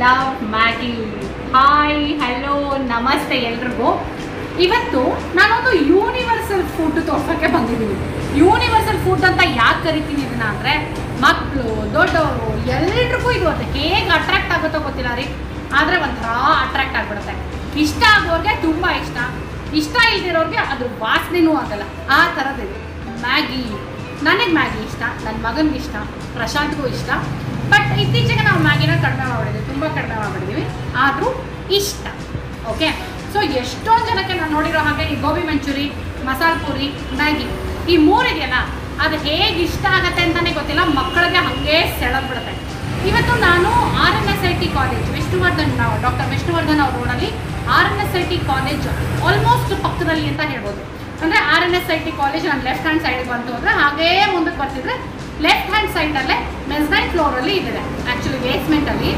Love Maggi hi hello ನಮಸ್ತೆ ಎಲ್ರಿಗೂ ಇವತ್ತು ನಾನೊಂದು ಯೂನಿವರ್ಸಲ್ ಫುಡ್ ತೋರ್ಸೋಕ್ಕೆ ಬಂದಿದ್ದೀನಿ ಯೂನಿವರ್ಸಲ್ ಫುಡ್ ಅಂತ ಯಾಕೆ ಕರಿತೀನಿ ಇದನ್ನ ಅಂದರೆ ಮಕ್ಕಳು ದೊಡ್ಡವರು ಎಲ್ರಿಗೂ ಇದು ಅದು ಹೇಗೆ ಅಟ್ರಾಕ್ಟ್ ಆಗುತ್ತೋ ಗೊತ್ತಿಲ್ಲ ರೀ ಆದರೆ ಒಂಥರ ಅಟ್ರಾಕ್ಟ್ ಆಗಿಬಿಡುತ್ತೆ ಇಷ್ಟ ಆಗೋರಿಗೆ ತುಂಬ ಇಷ್ಟ ಇಷ್ಟ ಇಲ್ದಿರೋರಿಗೆ ಅದು ವಾಸನೆನೂ ಆಗಲ್ಲ ಆ ಥರದಿದೆ ಮ್ಯಾಗಿ ನನಗೆ ಮ್ಯಾಗಿ ಇಷ್ಟ ನನ್ನ ಮಗನಿಗೆ ಇಷ್ಟ ಪ್ರಶಾಂತ್ಗೂ ಇಷ್ಟ ಬಟ್ ಇತ್ತೀಚೆಗೆ ನಾವು ಮ್ಯಾಗಿನ ಕಡಿಮೆ ಮಾಡಿದ್ದೀವಿ ತುಂಬ ಕಡಿಮೆ ಮಾಡಿಬಿಟ್ಟಿದ್ದೀವಿ ಆದರೂ ಇಷ್ಟ ಓಕೆ ಸೊ ಎಷ್ಟೊಂದು ಜನಕ್ಕೆ ನಾನು ನೋಡಿರೋ ಹಾಗೆ ಈ ಗೋಬಿ ಮಂಚೂರಿ ಮಸಾಲೆ ಪೂರಿ ಮ್ಯಾಗಿ ಈ ಮೂರಿದೆಯಲ್ಲ ಅದು ಹೇಗೆ ಇಷ್ಟ ಆಗುತ್ತೆ ಅಂತಲೇ ಗೊತ್ತಿಲ್ಲ ಮಕ್ಕಳಿಗೆ ಹಾಗೆ ಸೆಳೆದ್ಬಿಡುತ್ತೆ ಇವತ್ತು ನಾನು R N S I T college Vishnuvardhan doctor Vishnuvardhan ಅವ್ರ ರೋಡಲ್ಲಿ R N S I T college almost ಪಕ್ಕದಲ್ಲಿ ಅಂತ ಹೇಳ್ಬೋದು ಅಂದರೆ R N S I T college ನಾನು ಲೆಫ್ಟ್ ಹ್ಯಾಂಡ್ ಸೈಡಿಗೆ ಬಂತು ಅಂದರೆ ಹಾಗೇ ಮುಂದಕ್ಕೆ ಬರ್ತಿದ್ರೆ ಲೆಫ್ಟ್ ಹ್ಯಾಂಡ್ ಸೈಡಲ್ಲೇ ಮೆಸ್ನೈನ್ ಫ್ಲೋರಲ್ಲಿ ಇದೆ ಆ್ಯಕ್ಚುಲಿ ಬೇಸ್ಮೆಂಟಲ್ಲಿ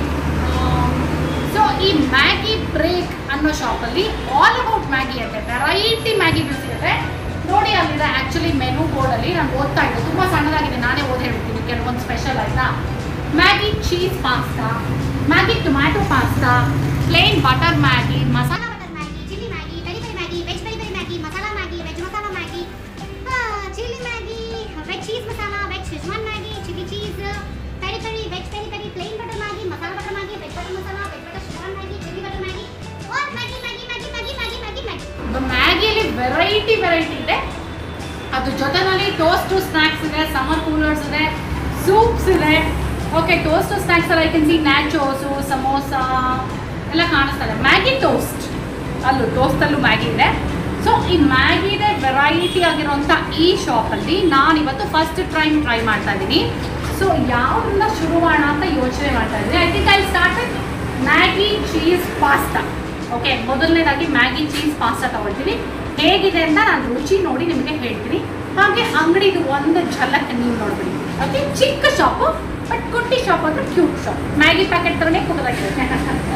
ಸೊ ಈ ಮ್ಯಾಗಿ ಬ್ರೇಕ್ ಅನ್ನೋ ಶಾಪಲ್ಲಿ ಆಲ್ ಅಬೌಟ್ ಮ್ಯಾಗಿ ಅಂತೆ ವೆರೈಟಿ ಮ್ಯಾಗಿಗಳು ಸಿಗುತ್ತೆ ನೋಡಿ ಅಲ್ಲಿದೆ ಆ್ಯಕ್ಚುಲಿ ಮೆನು ಬೋರ್ಡಲ್ಲಿ ನಾನು ಓದ್ತಾ ಇದ್ದೆ ತುಂಬ ಸಣ್ಣದಾಗಿದೆ ನಾನೇ ಓದಿ ಹೇಳ್ತೀನಿ ಕೆಲವೊಂದು ಸ್ಪೆಷಲ್ ಆಯಿತಾ Maggi cheese pasta Maggi tomato pasta plain butter Maggi masala masala butter Maggi chilli Maggi peri peri Maggi veg peri peri Maggi masala Maggi veg masala Maggi chilli Maggi veg cheese masala veg Schezwan Maggi chilli cheese peri peri veg peri peri plain butter Maggi masala butter Maggi veg butter masala veg butter Schezwan Maggi chilli butter Maggi all Maggi Maggi Maggi Maggi Maggi Maggi Maggi ಮ್ಯಾಗಿಯಲ್ಲಿ variety variety ಇದೆ ಅದ್ರ ಜೊತೆನಲ್ಲಿ toast snacks ಇದೆ summer coolers ಇದೆ soups ಇದೆ okay toast snacks ಎಲ್ಲ I can see nachos samosa ಎಲ್ಲ ಕಾಣಿಸ್ತದೆ Maggi toast ಅಲ್ಲೂ ಟೋಸ್ಟಲ್ಲೂ ಮ್ಯಾಗಿ ಇದೆ ಸೊ ಈ ಮ್ಯಾಗಿದೆ ವೆರೈಟಿ ಆಗಿರೋಂಥ ಈ ಶಾಪಲ್ಲಿ ನಾನು ಇವತ್ತು ಫಸ್ಟ್ ಟೈಮ್ ಟ್ರೈ ಮಾಡ್ತಾ ಇದ್ದೀನಿ ಸೊ ಯಾವುದರಿಂದ ಶುರು ಮಾಡೋಣ ಅಂತ ಯೋಚನೆ ಮಾಡ್ತಾ ಇದ್ದೀನಿ I think I start with Maggi cheese pasta okay ಮೊದಲನೇದಾಗಿ ಮ್ಯಾಗಿ ಚೀಸ್ ಪಾಸ್ತಾ ತಗೊಳ್ತೀನಿ ಹೇಗಿದೆ ಅಂತ ನಾನು ರುಚಿ ನೋಡಿ ನಿಮಗೆ ಹೇಳ್ತೀನಿ ಹಾಗೆ ಅಂಗಡಿದು ಒಂದು ಝಲಕ್ ನೀವು ನೋಡ್ಬಿಡಿ ಓಕೆ ಚಿಕ್ಕ ಶಾಪು ಬಟ್ ಕುಟ್ಟಿ ಶಾಪ್ ಅಂದ್ರೆ ಕ್ಯೂಟ್ ಶಾಪ್ ಮ್ಯಾಗಿ ಪ್ಯಾಕೆಟ್ ಥರನೇ ಕುಟ್ಟದಾಗಿದೆ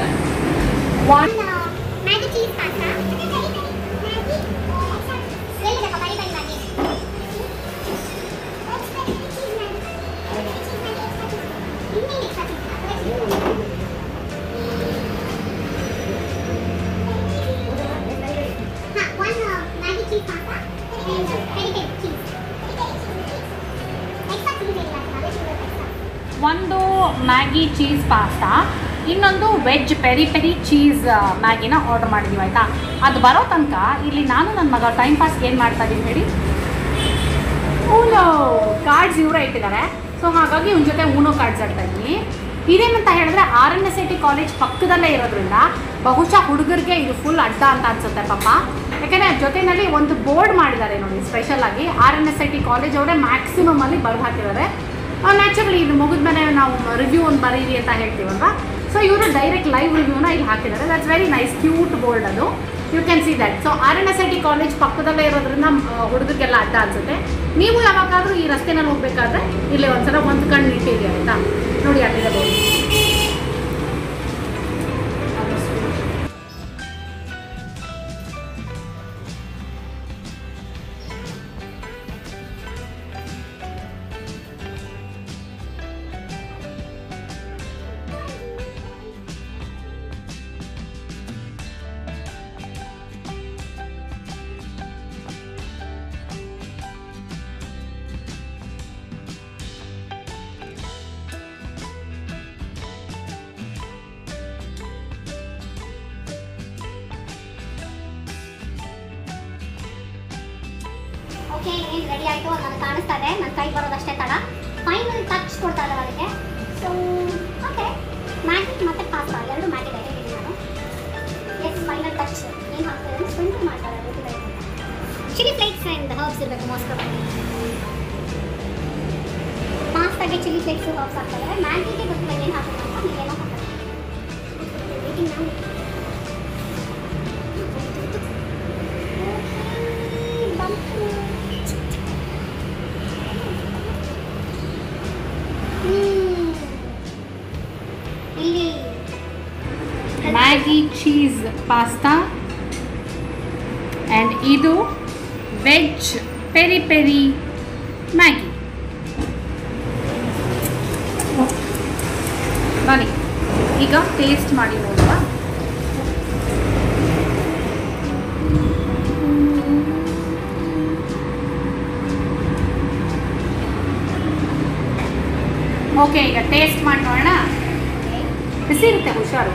one Maggi cheese pasta Maggi ಎಲ್ಲಿದೆ peri peri Maggi Maggi cheese pasta peri peri cheese extra cheese ಇಲ್ಲ ಅದೇ ಚೀಸ್ ಎಕ್ಸ್ಟ್ರಾ ಒಂದು ಮ್ಯಾಗಿ ಚೀಸ್ ಪಾಸ್ತಾ ಇನ್ನೊಂದು ವೆಜ್ ಪೆರಿ ಪೆರಿ ಚೀಸ್ ಮ್ಯಾಗಿನ ಆರ್ಡರ್ ಮಾಡಿದ್ದೀವಿ ಆಯಿತಾ ಅದು ಬರೋ ತನಕ ಇಲ್ಲಿ ನಾನು ನನ್ನ ಮಗ ಟೈಮ್ ಪಾಸ್ಗೆ ಏನು ಮಾಡ್ತಾ ಇದ್ದೀನಿ ಹೇಳಿ ಊನೋ ಕಾರ್ಡ್ಸ್ ಇವರೇ ಇಟ್ಟಿದ್ದಾರೆ ಸೊ ಹಾಗಾಗಿ ಇವ್ನ ಜೊತೆ ಊನೋ ಕಾರ್ಡ್ಸ್ ಆಡ್ತಾ ಇದ್ದೀನಿ ಇದೇನಂತ ಹೇಳಿದ್ರೆ R N S I T college ಪಕ್ಕದಲ್ಲೇ ಇರೋದ್ರಿಂದ ಬಹುಶಃ ಹುಡುಗರಿಗೆ ಇದು ಫುಲ್ ಅಡ್ಡ ಅಂತ ಅನ್ಸುತ್ತೆ ಪಾಪ ಯಾಕಂದರೆ ಜೊತೆಯಲ್ಲಿ ಒಂದು ಬೋರ್ಡ್ ಮಾಡಿದ್ದಾರೆ ನೋಡಿ ಸ್ಪೆಷಲ್ ಆಗಿ R N S I T college ಅವರೇ ಮ್ಯಾಕ್ಸಿಮಮ್ ಅಲ್ಲಿ ಬರೆದು ಹಾಕಿದ್ದಾರೆ ನ್ಯಾಚುರಲಿ ಇದು ಮುಗಿದ್ಮೇಲೆ ನಾವು ರಿವ್ಯೂ ಒಂದು ಬರೀರಿ ಅಂತ ಹೇಳ್ತೀವಲ್ವಾ ಸೊ ಇವರು ಡೈರೆಕ್ಟ್ ಲೈವ್ ರಿವ್ಯೂನ ಇಲ್ಲಿ ಹಾಕಿದ್ದಾರೆ that's very nice cute board ಅದು you can see that so R N S I T college ಪಕ್ಕದಲ್ಲೇ ಇರೋದ್ರಿಂದ ಆ, ಹುಡುಗರಿಗೆಲ್ಲ ಅಡ್ಡ ಅನ್ಸುತ್ತೆ ನೀವು ಯಾವಾಗಾದರೂ ಈ ರಸ್ತೆನಲ್ಲಿ ಹೋಗ್ಬೇಕಾದ್ರೆ ಇಲ್ಲಿ ಒಂದ್ಸಲ ಒಂದು ಕಣ್ಣು ಇಟ್ಟಿರಿ ಆಯಿತಾ ನೋಡಿ ಅಲ್ಲಿದೆ ಬೋರ್ಡ್ ಓಕೆ ಏನು ರೆಡಿ ಆಯಿತು ನನಗೆ ಕಾಣಿಸ್ತಾ ಇದೆ ನನ್ನ ಕೈ ಬರೋದಷ್ಟೇ ತಡ ಫೈನಲ್ ಟಚ್ ಕೊಡ್ತಾ ಇದ್ದಾರೆ ಅದಕ್ಕೆ ಸೊ ಓಕೆ ಮ್ಯಾಗಿ ಮತ್ತು ಪಾಸ್ತಾ ಎರಡು ಮ್ಯಾಗಿ ಇದೆ ಹೇಳಿದ್ದೀನಿ ನಾನು ಎಸ್ ಫೈನಲ್ ಟಚ್ ಏನು ಹಾಕ್ತಾರೆ ಅಂದರೆ ಸ್ಪ್ರಿಂಕಲ್ ಮಾಡ್ತಾರೆ ಚಿಲ್ಲಿ ಫ್ಲೇಕ್ಸ್ ಆ್ಯಂಡ್ ಹರ್ಬ್ಸ್ ಇರಬೇಕು ಮೋಸ್ಟ್ ಪಾಸ್ತಾಗೆ ಚಿಲ್ಲಿ ಫ್ಲೇಕ್ಸು ಹರ್ಬ್ಸ್ ಹಾಕ್ತಾರೆ ಮ್ಯಾಗಿಗೆ ಗೊತ್ತಿಲ್ಲ ಏನು ಹಾಕಬೇಕು ಅಂತ ನೀವೇನೋ ಹಾಕ್ತಾರೆ Waiting now. Okay, ಬಂತು. ಹ್ಮ್. ಇಲ್ಲಿ ಮ್ಯಾಗಿ ಚೀಸ್ ಪಾಸ್ತಾ ಆ್ಯಂಡ್ ಇದು ವೆಜ್ ಪೆರಿ ಪೆರಿ ಮ್ಯಾಗಿ ಬನ್ನಿ ಈಗ ಟೇಸ್ಟ್ ಮಾಡಿ ನೋಡುವ ಓಕೆ ಈಗ ಟೇಸ್ಟ್ ಮಾಡಿ ನೋಡೋಣ ಬಿಸಿ ಇರುತ್ತೆ ಹುಷಾರು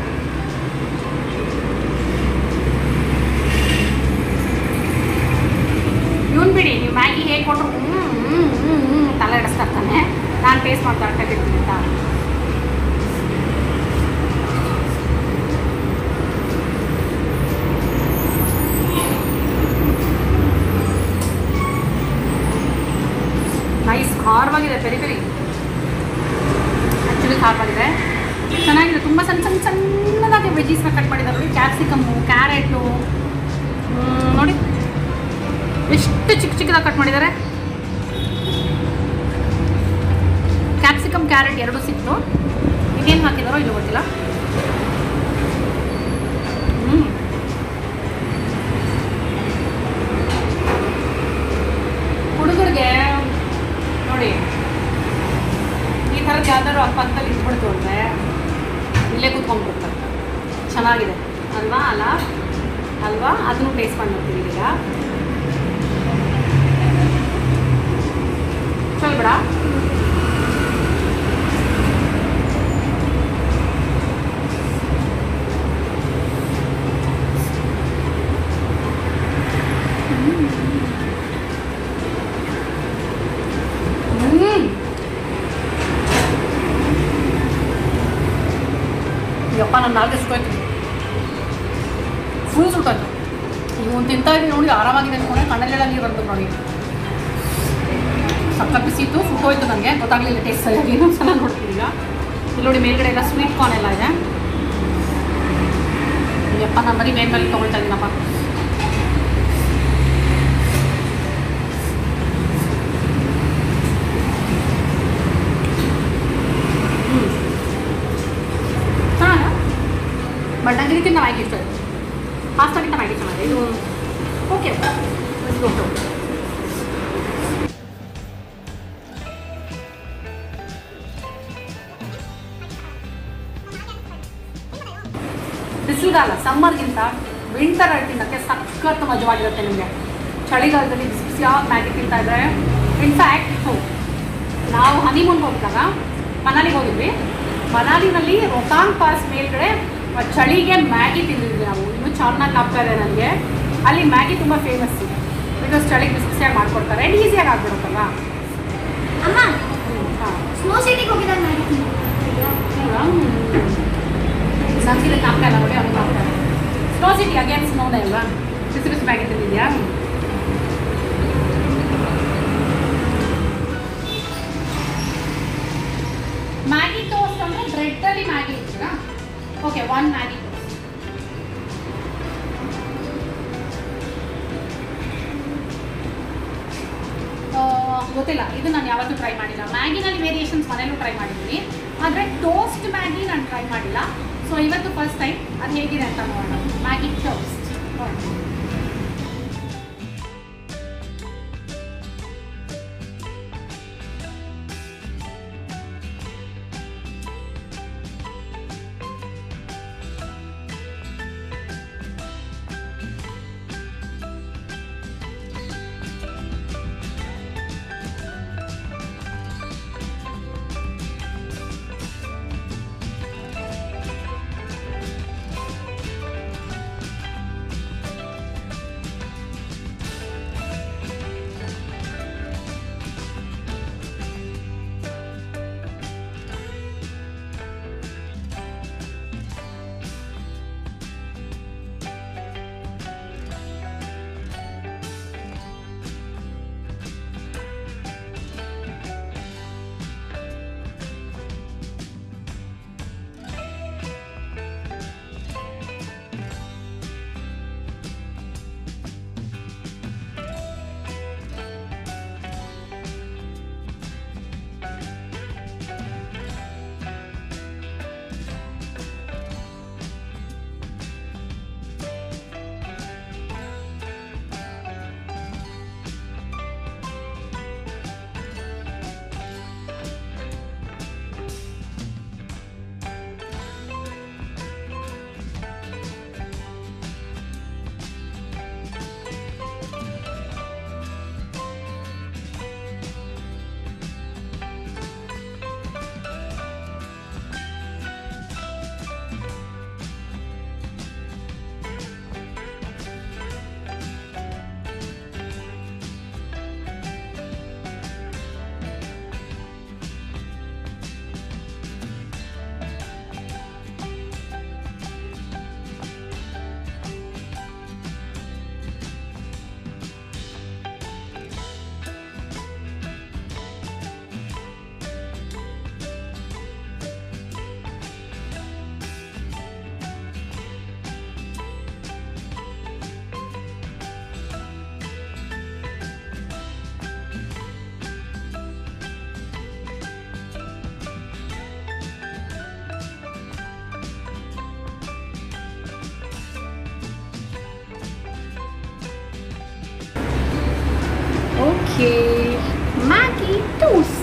ಇವನ್ ಬಿಡಿ ನೀವು ಮ್ಯಾಗಿ ಹೇಗೆ ಕೊಟ್ಟರು ಹ್ಞೂ ಹ್ಞೂ ಹ್ಞೂ ಹ್ಞೂ ತಲೆ ಇಡಿಸ್ತಾ ಇರ್ತಾನೆ ನಾನು ಟೇಸ್ಟ್ ಮಾಡ್ತಾ ಇರ್ತೀನಿ ಅಂತ ನೈಸ್ ಖಾರವಾಗಿದೆ ಪೆರಿ ಪೆರಿ ಆ್ಯಕ್ಚುಲಿ ಖಾರವಾಗಿದೆ ಚೆನ್ನಾಗಿದೆ ತುಂಬ ಸಣ್ಣ ಸಣ್ಣ ಸಣ್ಣದಾಗಿ ವೆಜೀಸ್ನ ಕಟ್ ಮಾಡಿದ್ದಾರೆ ನೋಡಿ ಕ್ಯಾಪ್ಸಿಕಮ್ಮು ಕ್ಯಾರೆಟು ನೋಡಿ ಎಷ್ಟು ಚಿಕ್ಕ ಚಿಕ್ಕದಾಗಿ ಕಟ್ ಮಾಡಿದ್ದಾರೆ ಕ್ಯಾಪ್ಸಿಕಮ್ ಕ್ಯಾರೆಟ್ ಎರಡು ಸಿಕ್ತು ಈಗೇನು ಹಾಕಿದಾರೋ ಇಲ್ಲ ಗೊತ್ತಿಲ್ಲ ಹ್ಞೂ ಹುಡುಗರಿಗೆ ನೋಡಿ ಈ ಥರದ್ದು ಯಾವ್ದಾದ್ರು ಆ ಪಕ್ಕದಲ್ಲಿ ಇಟ್ಬಿಡ್ತು ಅಂದರೆ ಇಲ್ಲೇ ಕೂತ್ಕೊಂಡ್ಬಿಡ್ತಾರೆ ಚೆನ್ನಾಗಿದೆ ಅಲ್ವಾ ಅಲ್ಲ ಅಲ್ವಾ ಅದನ್ನು ಟೇಸ್ಟ್ ಮಾಡಿ ನೋಡ್ತೀವಿ ಈಗ ಚಲ್ ಬೇಡ ಹ್ಮ್ ಯಪ್ಪ ನನ್ನ ನಾಲ್ಕು ಸುಟ್ಟೋಯ್ತು ಫುಲ್ ಸುಟ್ಟೋಯ್ತು ಈಗ ಒಂದು ತಿಂತಾ ಇದ್ದೀನಿ ನೋಡಿ ಆರಾಮಾಗಿದೆ ಅನ್ಕೊಂಡೆ ಕಣ್ಣಲ್ಲೆಲ್ಲ ನೀರು ಬಂತು ನೋಡಿ ಸಕ್ಕ ಬಿಸಿ ಇತ್ತು ಸುಟ್ಟೋಯ್ತು ನನಗೆ ಗೊತ್ತಾಗಲಿಲ್ಲ ಟೇಸ್ಟ್ ಸರಿಯಾಗಿ ಇನ್ನೊಂದು ಸಲ ನೋಡ್ತೀನಿ ಈಗ ಇಲ್ಲಿ ನೋಡಿ ಮೇಲ್ಗಡೆ ಎಲ್ಲ ಸ್ವೀಟ್ ಕಾರ್ನ್ ಎಲ್ಲ ಇದೆ ಯಪ್ಪ ನಾನು ಬರೀ ಮೇಲ್ ಮೇಲೆ ತೊಗೊಳ್ತಾ ಇದ್ದೀನಪ್ಪ ಹ್ಞೂ ಚೆನ್ನಾಗ ಬಟ್ ನಂಗೆ ಇದಕ್ಕಿಂತ ಮ್ಯಾಗಿ ಇಷ್ಟ ಆಯಿತು ಪಾಸ್ತಾಗಿಂತ ಮ್ಯಾಗಿ ಚೆನ್ನಾಗಿದೆ ಇದು ಓಕೆ ಗೊತ್ತು ಬಿಸಿಲುಗಾಲ ಸಮ್ಮರ್ಗಿಂತ ವಿಂಟರ್ ತಿನ್ನೋಕ್ಕೆ ಸಖತ್ ಮಜವಾಗಿರುತ್ತೆ ನಿಮಗೆ ಚಳಿಗಾಲದಲ್ಲಿ ಬಿಸಿ ಬಿಸಿಯಾದ ಮ್ಯಾಗಿ ತಿಂತಾ ಇದ್ರೆ ಇನ್ಫ್ಯಾಕ್ಟ್ ನಾವು ಹನಿಮೂನ್ಗೆ ಹೋಗಿದ್ದಾಗ ಮನಾಲಿಗೆ ಹೋಗಿದ್ವಿ ಮನಾಲಿನಲ್ಲಿ ರೊತಾಂಗ್ ಪಾಸ್ ಮೇಲ್ಗಡೆ ಆ ಚಳಿಗೆ ಮ್ಯಾಗಿ ತಿಂದಿದ್ವಿ ನಾವು ಇನ್ನೂ ಚೆನ್ನಾಗಿ ಆಗ್ತಾ ಇದೆ ನನಗೆ ಅಲ್ಲಿ ಮ್ಯಾಗಿ ತುಂಬ ಫೇಮಸ್ ಇದೆ ಬಿಕಾಸ್ ಚಳಿಗೆ ಬಿಸಿ ಬಿಸಿಯಾಗಿ ಮಾಡ್ಕೊಡ್ತಾರೆ ಆ್ಯಂಡ್ ಈಸಿಯಾಗಿ ಆಗ್ಬಿಡುತ್ತಲ್ಲ ಅಮ್ಮ ಹಾಂ ಸ್ನೋ ಸಿಟಿಗೆ ಹೋಗಿದಾಗ ಮಾಡಿದ್ದೀನಿ ನಮ್ಗೆ ಕಾಪ್ತಾ ಇಲ್ಲ ನೋಡಿ ಅವ್ನಿಗೆ ಕಾಪ್ತಾ ಇಲ್ಲ ಸ್ನೋ ಸಿಟಿ ಅಗೇನ್ ಸ್ನೋನೇ ಅಲ್ವಾ ಬಿಸಿ ಬಿಸಿ ಮ್ಯಾಗಿ ತಿಂದಿದ್ಯಾ ಮ್ಯಾಗಿ ಟೋಸ್ಟ್ ಅಂದರೆ ಬ್ರೆಡ್ಡಲ್ಲಿ ಮ್ಯಾಗಿ ಇರ್ತೀರಾ ಓಕೆ ಒನ್ ಮ್ಯಾಗಿ ಟೋಸ್ಟ್ ಗೊತ್ತಿಲ್ಲ ಇದು ನಾನು ಯಾವತ್ತೂ ಟ್ರೈ ಮಾಡಿಲ್ಲ ಮ್ಯಾಗಿನಲ್ಲಿ ವೇರಿಯೇಷನ್ಸ್ ಮನೇಲೂ ಟ್ರೈ ಮಾಡಿದ್ದೀನಿ ಆದರೆ ಟೋಸ್ಟ್ ಮ್ಯಾಗಿ ನಾನು ಟ್ರೈ ಮಾಡಿಲ್ಲ ಸೊ ಇವತ್ತು ಫಸ್ಟ್ ಟೈಮ್ ಅದು ಹೇಗಿದೆ ಅಂತ ನೋಡೋಣ Maggi toast okay Maggi toast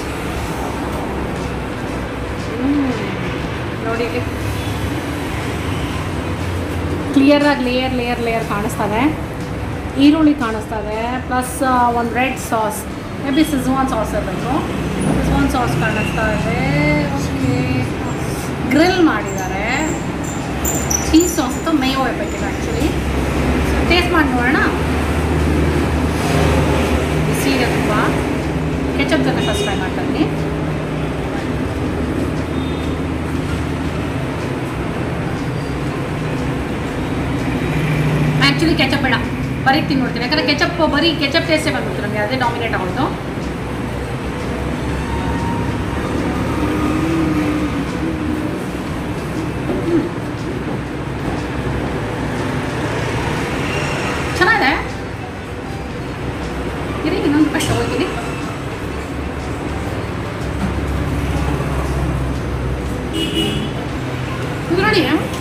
ನೋಡಿ ಕ್ಲಿಯರ್ ಆಗಿ ಲೇಯರ್ ಲೇಯರ್ ಲೇಯರ್ ಕಾಣಿಸ್ತದೆ ಈರುಳ್ಳಿ ಕಾಣಿಸ್ತದೆ ಪ್ಲಸ್ ಒಂದು red sauce maybe Schezwan sauce ಇರಬೇಕು ಸಿಝ್ವಾನ್ ಸಾಸ್ ಕಾಣಿಸ್ತಾ ಇದೆ ಓಕೆ ಗ್ರಿಲ್ ಮಾಡಿದ್ದಾರೆ ಚೀಸ್ ಸಾಸ್ ಅಥವಾ ಮೇಯೋ ಇರಬೇಕಿಲ್ಲ ಆ್ಯಕ್ಚುಲಿ ಟೇಸ್ಟ್ ಮಾಡಿ ನೋಡೋಣ ಬಿಸಿ ಇದೆ ತುಂಬ ಕೆಚಪ್ ಜೊತೆ ಫಸ್ಟ್ ಟ್ರೈ ಮಾಡ್ತಾ ಇದ್ದೀನಿ ಆ್ಯಕ್ಚುಲಿ ಕೆಚಪ್ ಬೇಡ ಬರೀ ತಿನ್ನೋಡ್ತೀನಿ ಯಾಕಂದರೆ ಕೆಚಪ್ ಬರೀ ಕೆಚಪ್ ಟೇಸ್ಟೇ ಬಂದ್ಬಿಡ್ತು ನಮಗೆ ಅದೇ ಡಾಮಿನೇಟ್ ಆಗೋದು ಚೆನ್ನಾಗಿದೆ ಇರಿ ಇನ್ನೊಂದು ಕಷ್ಟ ಹೋಗ್ತೀನಿ ಇದು ನೋಡಿ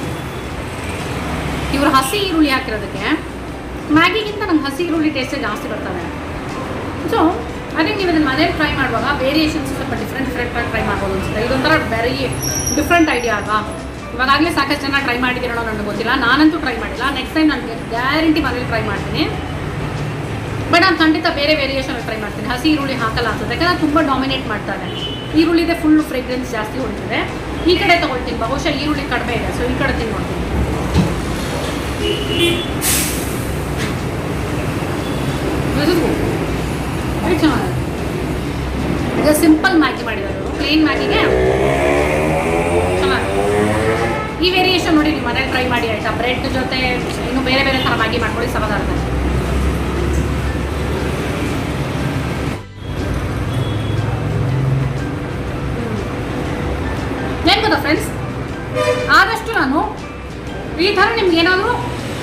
ಇವರು ಹಸಿ ಈರುಳ್ಳಿ ಹಾಕಿರೋದಕ್ಕೆ ಮ್ಯಾಗಿಗಿಂತ ನಂಗೆ ಹಸಿ ಈರುಳ್ಳಿ ಟೇಸ್ಟೇ ಜಾಸ್ತಿ ಬರ್ತದೆ ಸೊ ಅದೇ ನೀವು ಇದನ್ನು ಮನೇಲಿ ಟ್ರೈ ಮಾಡುವಾಗ ವೇರಿಯೇಷನ್ಸ್ ಸ್ವಲ್ಪ ಡಿಫ್ರೆಂಟ್ ಡಿಫ್ರೆಂಟಾಗಿ ಟ್ರೈ ಮಾಡ್ಬೋದು ಅನ್ಸುತ್ತೆ ಇದೊಂಥರ ವೆರಿ ಡಿಫ್ರೆಂಟ್ ಐಡಿಯಾ ಅಲ್ವಾ ಇವಾಗಲೇ ಸಾಕಷ್ಟು ಜನ ಟ್ರೈ ಮಾಡಿದ್ದೀರೋ ನನಗೆ ಗೊತ್ತಿಲ್ಲ ನಾನಂತೂ ಟ್ರೈ ಮಾಡಿಲ್ಲ ನೆಕ್ಸ್ಟ್ ಟೈಮ್ ನನಗೆ ಗ್ಯಾರಂಟಿ ಮನೇಲಿ ಟ್ರೈ ಮಾಡ್ತೀನಿ ಬಟ್ ನಾನು ಖಂಡಿತ ಬೇರೆ ವೇರಿಯೇಷನ್ ಟ್ರೈ ಮಾಡ್ತೀನಿ ಹಸಿ ಈರುಳ್ಳಿ ಹಾಕಲ್ಲ ಅನ್ಸುತ್ತೆ ಯಾಕಂದ್ರೆ ತುಂಬ ಡಾಮಿನೇಟ್ ಮಾಡ್ತಾರೆ ಈರುಳ್ಳಿದೆ ಫುಲ್ ಫ್ರೇಗ್ರೆನ್ಸ್ ಜಾಸ್ತಿ ಹೊಡಿತಿದೆ ಈ ಕಡೆ ತೊಗೊಳ್ತೀನಿ ಬಹುಶಃ ಈರುಳ್ಳಿ ಕಡಿಮೆ ಇದೆ ಸೊ ಈ ಕಡೆ ತಿನ್ಕೊಳ್ತೀನಿ This is good. Very ಚೆನ್ನಾಗಿದೆ ಇದು ಸಿಂಪಲ್ ಮ್ಯಾಗಿ ಮಾಡಿದ್ದಾರೆ ಪ್ಲೇನ್ ಮ್ಯಾಗಿಗೆ ಚೆನ್ನಾಗಿದೆ ಈ ವೇರಿಯೇಷನ್ ನೋಡಿ ನೀವು ಮನೇಲಿ ಟ್ರೈ ಮಾಡಿ ಆಯಿತಾ ಬ್ರೆಡ್ ಜೊತೆ ಇನ್ನು ಬೇರೆ ಬೇರೆ ಥರ ಮ್ಯಾಗಿ ಮಾಡ್ಕೊಳ್ಳಿ ಸಮಾಧಾನ ಏನು ಗೊತ್ತಾ ಫ್ರೆಂಡ್ಸ್ ಆದಷ್ಟು ನಾನು ಈ ಥರ ನಿಮ್ಗೆ ಏನಾದರೂ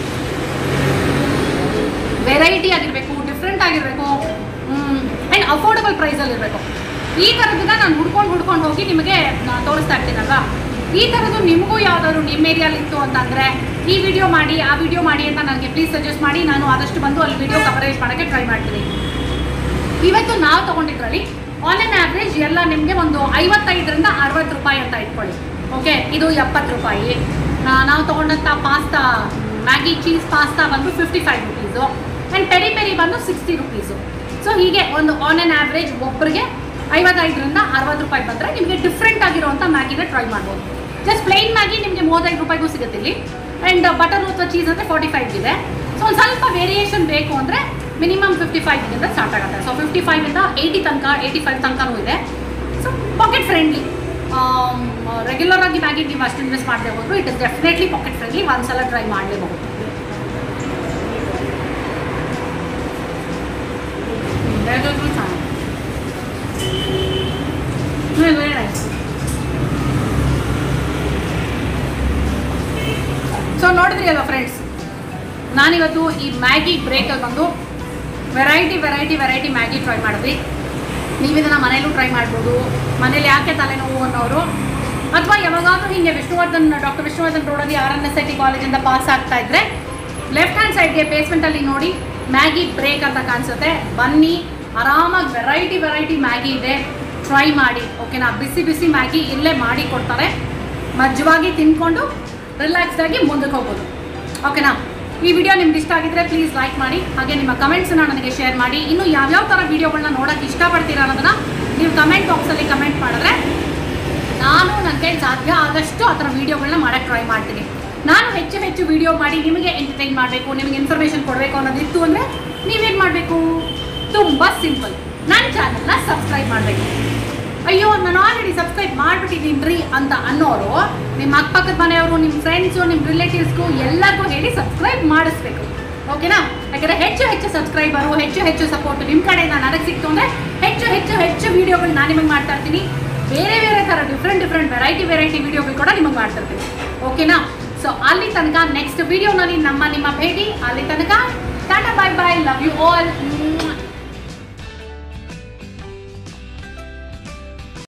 ವೆರೈಟಿ ಆಗಿರಬೇಕು ಡಿಫ್ರೆಂಟ್ ಆಗಿರಬೇಕು ಆ್ಯಂಡ್ ಅಫೋರ್ಡಬಲ್ ಪ್ರೈಸಲ್ಲಿ ಇರಬೇಕು ಈ ಥರದನ್ನ ನಾನು ಹುಡ್ಕೊಂಡು ಹುಡ್ಕೊಂಡು ಹೋಗಿ ನಿಮಗೆ ನಾನ್ ತೋರಿಸ್ತಾ ಇರ್ತೀನಲ್ವಾ ಈ ಥರದ್ದು ನಿಮಗೂ ಯಾವ್ದಾದ್ರು ನಿಮ್ಮ ಏರಿಯಲ್ಲಿ ಇತ್ತು ಅಂತಂದರೆ ಈ ವಿಡಿಯೋ ಮಾಡಿ ಆ ವಿಡಿಯೋ ಮಾಡಿ ಅಂತ ನನಗೆ ಪ್ಲೀಸ್ ಸಜೆಸ್ಟ್ ಮಾಡಿ ನಾನು ಆದಷ್ಟು ಬಂದು ಅಲ್ಲಿ ವಿಡಿಯೋ ಕವರೇಜ್ ಮಾಡೋಕ್ಕೆ ಟ್ರೈ ಮಾಡ್ತೀನಿ ಇವತ್ತು ನಾವು ತೊಗೊಂಡಿದ್ರಲ್ಲಿ ಆನ್ ಆನ್ ಆವ್ರೇಜ್ ಎಲ್ಲ ನಿಮಗೆ ಒಂದು ಐವತ್ತೈದರಿಂದ ಅರವತ್ತು ರೂಪಾಯಿ ಅಂತ ಇಟ್ಕೊಳ್ಳಿ ಓಕೆ ಇದು ಎಪ್ಪತ್ತು ರೂಪಾಯಿ ನಾ- ನಾವು ತೊಗೊಂಡಂಥ ಪಾಸ್ತಾ ಮ್ಯಾಗಿ ಚೀಸ್ ಪಾಸ್ತಾ ಬಂದು fifty five rupees and peri peri ಬಂದು ಸಿಕ್ಸ್ಟಿ ರುಪೀಸು ಸೊ ಹೀಗೆ ಒಂದು ಆನ್ ಆನ್ ಆವ್ರೇಜ್ ಒಬ್ಬರಿಗೆ ಐವತ್ತೈದರಿಂದ ಅರವತ್ತು ರೂಪಾಯಿ ಬಂದರೆ ನಿಮಗೆ ಡಿಫ್ರೆಂಟ್ ಆಗಿರುವಂಥ ಮ್ಯಾಗಿನ ಟ್ರೈ ಮಾಡ್ಬೋದು ಜಸ್ಟ್ ಪ್ಲೈನ್ ಮ್ಯಾಗಿ ನಿಮಗೆ ಮೂವತ್ತೈದು ರೂಪಾಯಿಗೂ ಸಿಗುತ್ತೆ ಇಲ್ಲಿ ಆ್ಯಂಡ್ ಬಟರ್ ಅಥವಾ ಚೀಸ್ ಅಂದರೆ ಫಾರ್ಟಿ ಫೈವ್ ಇದೆ ಸೊ ಒಂದು ಸ್ವಲ್ಪ ವೇರಿಯೇಷನ್ ಬೇಕು ಅಂದರೆ ಮಿನಿಮಮ್ ಫಿಫ್ಟಿ ಫೈವ್ಗಿಂದ ಸ್ಟಾರ್ಟ್ ಆಗುತ್ತೆ ಸೊ ಫಿಫ್ಟಿ ಫೈವಿಂದ ಏಯ್ಟಿ ತನಕ ಏಯ್ಟಿ ಫೈವ್ ತನಕನೂ ಇದೆ ಸೊ ಪಾಕೆಟ್ ಫ್ರೆಂಡ್ಲಿ ರೆಗ್ಯುಲರ್ ಆಗಿ ಮ್ಯಾಗಿ ನೀವು ಅಷ್ಟು ಇನ್ವೆಸ್ಟ್ ಮಾಡದೆ ಹೋದ್ರು it is definitely pocket friendly ಒಂದ್ಸಲ ಟ್ರೈ ಮಾಡಲೇಬಹುದು ವೆರಿ ನೈಸ್ ಸೊ ನೋಡಿದ್ರಿ ಅಲ್ವಾ ಫ್ರೆಂಡ್ಸ್ ನಾನಿವತ್ತು ಈ ಮ್ಯಾಗಿ ಬ್ರೇಕಲ್ಲಿ ಬಂದು variety variety variety Maggi try ಮಾಡಿದ್ವಿ ನೀವು ಇದನ್ನು ಮನೇಲೂ ಟ್ರೈ ಮಾಡ್ಬೋದು ಮನೇಲಿ ಯಾಕೆ ತಲೆನೋವು ಅನ್ನೋರು ಅಥವಾ ಯಾವಾಗಾದ್ರೂ ಹಿಂಗೆ ವಿಷ್ಣುವರ್ಧನ್ ಡಾಕ್ಟರ್ ವಿಷ್ಣುವರ್ಧನ್ ರೋಡಲ್ಲಿ R N S I T ಕಾಲೇಜಿಂದ ಪಾಸ್ ಆಗ್ತಾ ಇದ್ರೆ ಲೆಫ್ಟ್ ಹ್ಯಾಂಡ್ ಸೈಡ್ಗೆ ಬೇಸ್ಮೆಂಟಲ್ಲಿ ನೋಡಿ ಮ್ಯಾಗಿ ಬ್ರೇಕ್ ಅಂತ ಕಾಣಿಸುತ್ತೆ ಬನ್ನಿ ಆರಾಮಾಗಿ ವೆರೈಟಿ ವೆರೈಟಿ ಮ್ಯಾಗಿ ಇದೆ ಟ್ರೈ ಮಾಡಿ ಓಕೆನಾ ಬಿಸಿ ಬಿಸಿ ಮ್ಯಾಗಿ ಇಲ್ಲೇ ಮಾಡಿ ಕೊಡ್ತಾರೆ ಮಜ್ಜವಾಗಿ ತಿನ್ಕೊಂಡು ರಿಲ್ಯಾಕ್ಸ್ಡ್ ಆಗಿ ಮುಂದಕ್ಕೆ ಹೋಗ್ಬೋದು ಓಕೆನಾ ಈ ವಿಡಿಯೋ ನಿಮ್ಗೆ ಇಷ್ಟ ಆಗಿದ್ರೆ ಪ್ಲೀಸ್ ಲೈಕ್ ಮಾಡಿ ಹಾಗೆ ನಿಮ್ಮ ಕಮೆಂಟ್ಸನ್ನ ನನಗೆ ಶೇರ್ ಮಾಡಿ ಇನ್ನು ಯಾವ್ಯಾವ ಥರ ವಿಡಿಯೋಗಳನ್ನ ನೋಡೋಕ್ಕೆ ಇಷ್ಟಪಡ್ತೀರಾ ಅನ್ನೋದನ್ನ ನೀವು ಕಮೆಂಟ್ ಬಾಕ್ಸಲ್ಲಿ ಕಮೆಂಟ್ ಮಾಡಿದ್ರೆ ನಾನು ನನ್ನ ಕೈ ಸಾಧ್ಯ ಆದಷ್ಟು ಆ ಥರ ವೀಡಿಯೋಗಳನ್ನ ಮಾಡೋಕ್ಕೆ ಟ್ರೈ ಮಾಡ್ತೀನಿ ನಾನು ಹೆಚ್ಚು ಹೆಚ್ಚು ವಿಡಿಯೋ ಮಾಡಿ ನಿಮಗೆ ಎಂಟರ್ಟೈನ್ ಮಾಡಬೇಕು ನಿಮಗೆ ಇನ್ಫಾರ್ಮೇಷನ್ ಕೊಡಬೇಕು ಅನ್ನೋದಿತ್ತು ಅಂದರೆ ನೀವೇನು ಮಾಡಬೇಕು ತುಂಬ ಸಿಂಪಲ್ ನನ್ನ ಚಾನಲ್ನ ಸಬ್ಸ್ಕ್ರೈಬ್ ಮಾಡಬೇಕು ಅಯ್ಯೋ ನಾನು ಆಲ್ರೆಡಿ ಸಬ್ಸ್ಕ್ರೈಬ್ ಮಾಡಿಬಿಟ್ಟಿದ್ದೀನಿ ರೀ ಅಂತ ಅನ್ನೋರು ನಿಮ್ಮ ಅಕ್ಕಪಕ್ಕದ ಮನೆಯವರು ನಿಮ್ಮ ಫ್ರೆಂಡ್ಸು ನಿಮ್ಮ ರಿಲೇಟಿವ್ಸ್ಗೂ ಎಲ್ಲರಿಗೂ ಹೇಳಿ ಸಬ್ಸ್ಕ್ರೈಬ್ ಮಾಡಿಸ್ಬೇಕು ಓಕೆನಾ ಯಾಕಂದರೆ ಹೆಚ್ಚು ಹೆಚ್ಚು ಸಬ್ಸ್ಕ್ರೈಬರು ಹೆಚ್ಚು ಹೆಚ್ಚು ಸಪೋರ್ಟ್ ನಿಮ್ಮ ಕಡೆಯಿಂದ ನನಗೆ ಸಿಕ್ತು ಅಂದರೆ ಹೆಚ್ಚು ಹೆಚ್ಚು ಹೆಚ್ಚು ವೀಡಿಯೋಗಳು ನಾನು ನಿಮಗೆ ಮಾಡ್ತಾ ಇರ್ತೀನಿ ಬೇರೆ ಬೇರೆ ಥರ ಡಿಫ್ರೆಂಟ್ ಡಿಫ್ರೆಂಟ್ ವೆರೈಟಿ ವೆರೈಟಿ ವೀಡಿಯೋಗಳು ಕೂಡ ನಿಮಗೆ ಮಾಡ್ತಾ ಇರ್ತೀನಿ ಓಕೆನಾ ಸೊ ಅಲ್ಲಿ ತನಕ ನೆಕ್ಸ್ಟ್ ವಿಡಿಯೋನಲ್ಲಿ ನಮ್ಮ ನಿಮ್ಮ ಭೇಟಿ ಅಲ್ಲಿ ತನಕ tata bye bye love you all